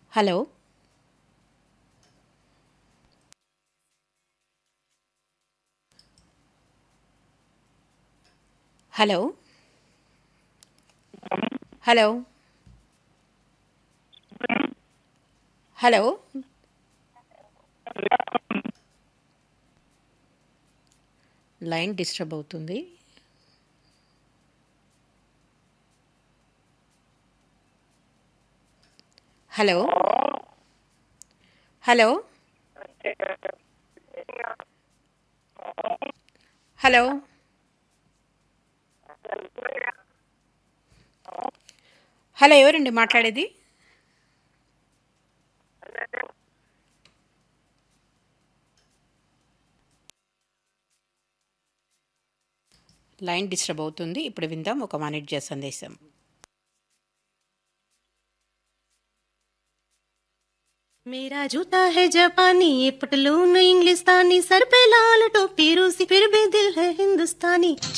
hello hello hello hello line disturb అవుతుంది hello hello hello hello ఎవరండి మాట్లాడేది line disturb అవుతుంది ఇప్పుడు విందాం ఒక వాణిజ్య సందేశం मेरा जूता है जापानी ये पटलून इंग्लिस्तानी सर पे लाल टोपी रूसी फिर भी दिल है हिंदुस्तानी